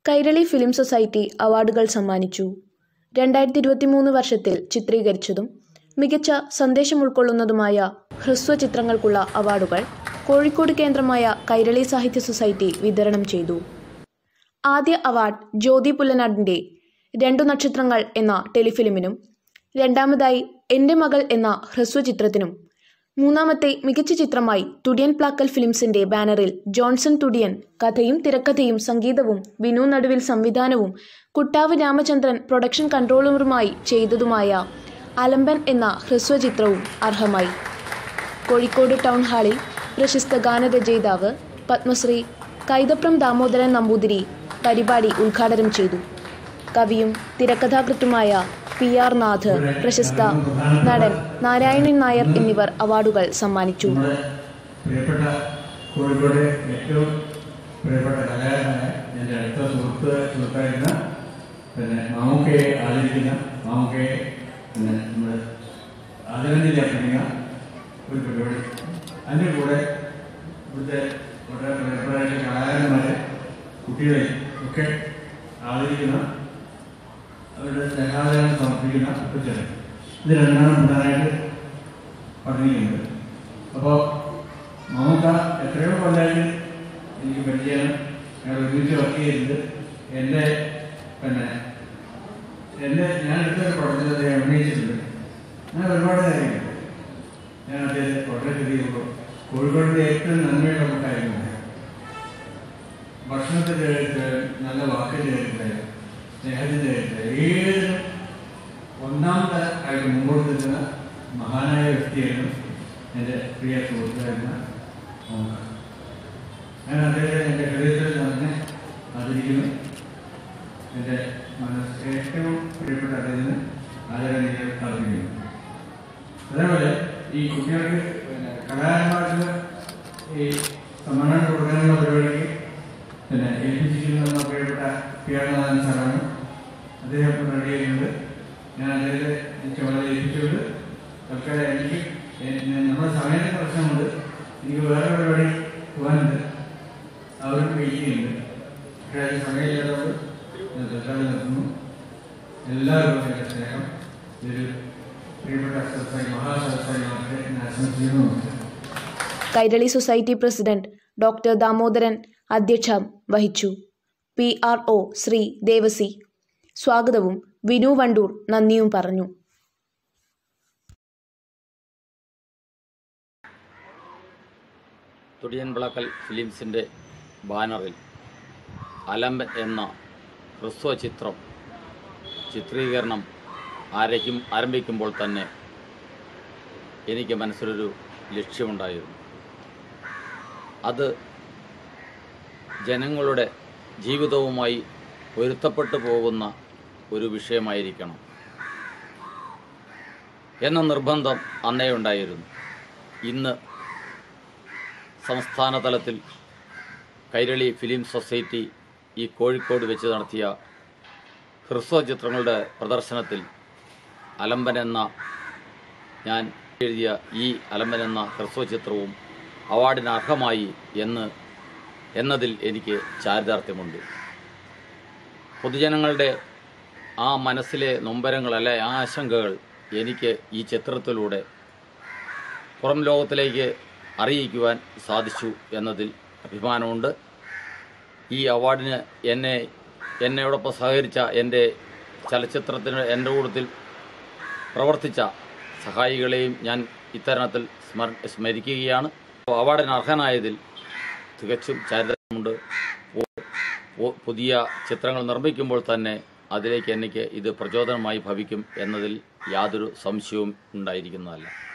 Kairali film society അവാർഡുകൾ സമ്മാനിച്ചു രണ്ടായിരത്തി ഇരുപത്തിമൂന്ന് വർഷത്തിൽ ചിത്രീകരിച്ചതും മികച്ച സന്ദേശം ഉൾക്കൊള്ളുന്നതുമായ ഹ്രസ്വ ചിത്രങ്ങൾക്കുള്ള അവാർഡുകൾ കോഴിക്കോട് കേന്ദ്രമായ കൈരളി സാഹിത്യ സൊസൈറ്റി വിതരണം ചെയ്തു ആദ്യ അവാർഡ് ജ്യോതി പുല്ലനാടിൻ്റെ രണ്ടു നക്ഷത്രങ്ങൾ എന്ന ടെലിഫിലിമിനും രണ്ടാമതായി എൻ്റെ മകൾ എന്ന ഹ്രസ്വചിത്രത്തിനും മൂന്നാമത്തെ മികച്ച ചിത്രമായി തുടിയൻ പ്ലാക്കൽ ഫിലിംസിന്റെ ബാനറിൽ ജോൺസൺ തുടിയൻ കഥയും തിരക്കഥയും സംഗീതവും വിനു നടുവിൽ സംവിധാനവും കുട്ടാവ് രാമചന്ദ്രൻ പ്രൊഡക്ഷൻ കൺട്രോളറുമായി ചെയ്തതുമായ അലമ്പൻ എന്ന ഹ്രസ്വചിത്രവും അർഹമായി കോഴിക്കോട് ടൗൺ ഹാളിൽ പ്രശസ്ത ഗാനരചയിതാവ് പത്മശ്രീ കൈതപ്രം ദാമോദരൻ നമ്പൂതിരി പരിപാടി ഉദ്ഘാടനം ചെയ്തു കവിയും തിരക്കഥാകൃത്തുമായ പി ആർ നാഥ് പ്രശസ്ത നടൻ നാരായണൻ നായർ എന്നിവർ അവാർഡുകൾ സമ്മാനിച്ചു നമ്മുടെ പ്രിയപ്പെട്ട കോഴിക്കോട് ഏറ്റവും പ്രിയപ്പെട്ട കലാകാരനായ എൻ്റെ അടുത്ത സുഹൃത്ത് സുഹൃത്തായിരുന്ന പിന്നെ മാമുക്കയെ ആദരിക്കുന്ന മാമുക്കയെ പിന്നെ നമ്മൾ ആദരാഞ്ജലി അർപ്പിക്കുന്ന ഒരു പരിപാടി അതിൻ്റെ കൂടെ ഇവിടുത്തെ വളരെ പ്രിയപ്പെട്ട കലാകാരന്മാരെ കുട്ടികളെ ഒക്കെ ആദരിക്കുന്ന അവരുടെ സ്നേഹാദരം സമർപ്പിക്കുന്ന ഒരു ചടങ്ങ് ഇത് രണ്ടാണ് പ്രധാനമായിട്ട് പറഞ്ഞിരിക്കുന്നത് അപ്പോൾ മമത എത്രയോ കൊല്ലായിട്ട് എനിക്ക് പരിചയം ഞങ്ങൾ ഒരുമിച്ച് വർക്ക് ചെയ്തിട്ട് എൻ്റെ പിന്നെ എൻ്റെ ഞാൻ എടുത്തൊരു പഠനത്തിൽ അദ്ദേഹം അഭിനയിച്ചിട്ടുണ്ട് അങ്ങനെ ഒരുപാട് കാര്യങ്ങൾ ഞാൻ അദ്ദേഹത്തെ വളരെ ചെയ്യുമ്പോൾ കോഴിക്കോടിൻ്റെ ഏറ്റവും നന്മയുള്ള കൂട്ടായിരുന്നു ഭക്ഷണത്തിൻ്റെ കാര്യത്തിൽ നല്ല വാക്കിൻ്റെ കാര്യത്തിൽ സ്നേഹത്തിൻ്റെ കാര്യത്തിൽ ഏത് ഒന്നാമത്തെ ആയിട്ട് മുമ്പോട്ട് നിൽക്കുന്ന മഹാനായ വ്യക്തിയായിരുന്നു എൻ്റെ പ്രിയ സുഹൃത്തായിരുന്ന മോഹൻ ഞാൻ അദ്ദേഹത്തെ എൻ്റെ ഹൃദയത്തിൽ തന്നെ ആദരിക്കുന്നു എൻ്റെ മനസ്സ് ഏറ്റവും പ്രിയപ്പെട്ട അദ്ദേഹത്തിന് ആദരണീയ അർപ്പിക്കുന്നു അതേപോലെ ഈ കുട്ടികൾക്ക് പിന്നെ കലാകാരന്മാർക്ക് ഈ സമ്മാനം കൊടുക്കാനുള്ള പരിപാടിക്ക് പിന്നെ ഏൽപ്പിച്ചിരിക്കുന്ന പ്രിയപ്പെട്ട പി ആർ നാഥൻ സാറാണ് അദ്ദേഹം ഇപ്പോൾ റെഡി ചെയ്യുന്നത് ഞാൻ അദ്ദേഹത്തെ ചുമതല ഏൽപ്പിച്ചുകൊണ്ട് തൽക്കാലം എനിക്ക് എ- നമ്മുടെ സമയത്തിന് പ്രശ്നമുണ്ട് എനിക്ക് വേറെ പരിപാടി പോകാനുണ്ട് അവർക്ക് വെയിറ്റ് ചെയ്യുന്നുണ്ട് പക്ഷേ അതിന് സമയമില്ലാത്തതുകൊണ്ട് ഞാൻ തൽക്കാലം നിർത്തുന്നു എല്ലാവർക്കും എൻ്റെ സ്നേഹം ഇതൊരു പ്രിയപ്പെട്ട സദസ്സായി മഹാസദസ്സായി മാറട്ടെ എന്ന് ആശംസിക്കുന്നു നമസ്കാരം Kairali society president doctor Damodaran അധ്യക്ഷം വഹിച്ചു P R O Shri Devasi സ്വാഗതവും വിനു വണ്ടൂർ നന്ദിയും പറഞ്ഞു തുടിയൻ വിളക്കൽ ഫിലിംസിൻ്റെ ബാനറിൽ അലമ്പൻ എന്ന ഹ്രസ്വ ചിത്രം ചിത്രീകരണം ആരംഭിക്കും ആരംഭിക്കുമ്പോൾ തന്നെ എനിക്ക് മനസ്സിലൊരു ലക്ഷ്യമുണ്ടായിരുന്നു അത് ജനങ്ങളുടെ ജീവിതവുമായി പൊരുത്തപ്പെട്ടു പോകുന്ന ഒരു വിഷയമായിരിക്കണം എന്ന നിർബന്ധം അന്നേ ഉണ്ടായിരുന്നു ഇന്ന് സംസ്ഥാന തലത്തിൽ കൈരളി ഫിലിം സൊസൈറ്റി ഈ കോഴിക്കോട് വെച്ച് നടത്തിയ ഹ്രസ്വ ചിത്രങ്ങളുടെ പ്രദർശനത്തിൽ അലമ്പൻ എന്ന ഞാൻ എഴുതിയ ഈ അലമ്പൻ എന്ന ഹ്രസ്വ ചിത്രവും അവാർഡിന് അർഹമായി എന്ന് എന്നതിൽ എനിക്ക് ചാരിതാർത്ഥ്യമുണ്ട് പൊതുജനങ്ങളുടെ ആ മനസ്സിലെ നൊമ്പരങ്ങൾ അല്ലെ ആ ആശങ്കകൾ എനിക്ക് ഈ ചിത്രത്തിലൂടെ പുറം ലോകത്തിലേക്ക് അറിയിക്കുവാൻ സാധിച്ചു എന്നതിൽ അഭിമാനമുണ്ട് ഈ അവാർഡിന് എന്നെ എന്നോടൊപ്പം സഹകരിച്ച എൻ്റെ ചലച്ചിത്രത്തിന് എൻ്റെ കൂട്ടത്തിൽ പ്രവർത്തിച്ച സഹായികളെയും ഞാൻ ഇത്തരണത്തിൽ സ്മര സ്മരിക്കുകയാണ് അവാർഡിന് അർഹനായതിൽ തികച്ചും ചാരിത്രമുണ്ട് പു- പു- പുതിയ ചിത്രങ്ങൾ നിർമ്മിക്കുമ്പോൾ തന്നെ അതിലേക്ക് എനിക്ക് ഇത് പ്രചോദനമായി ഭവിക്കും എന്നതിൽ യാതൊരു സംശയവും ഉണ്ടായിരിക്കുന്നതല്ല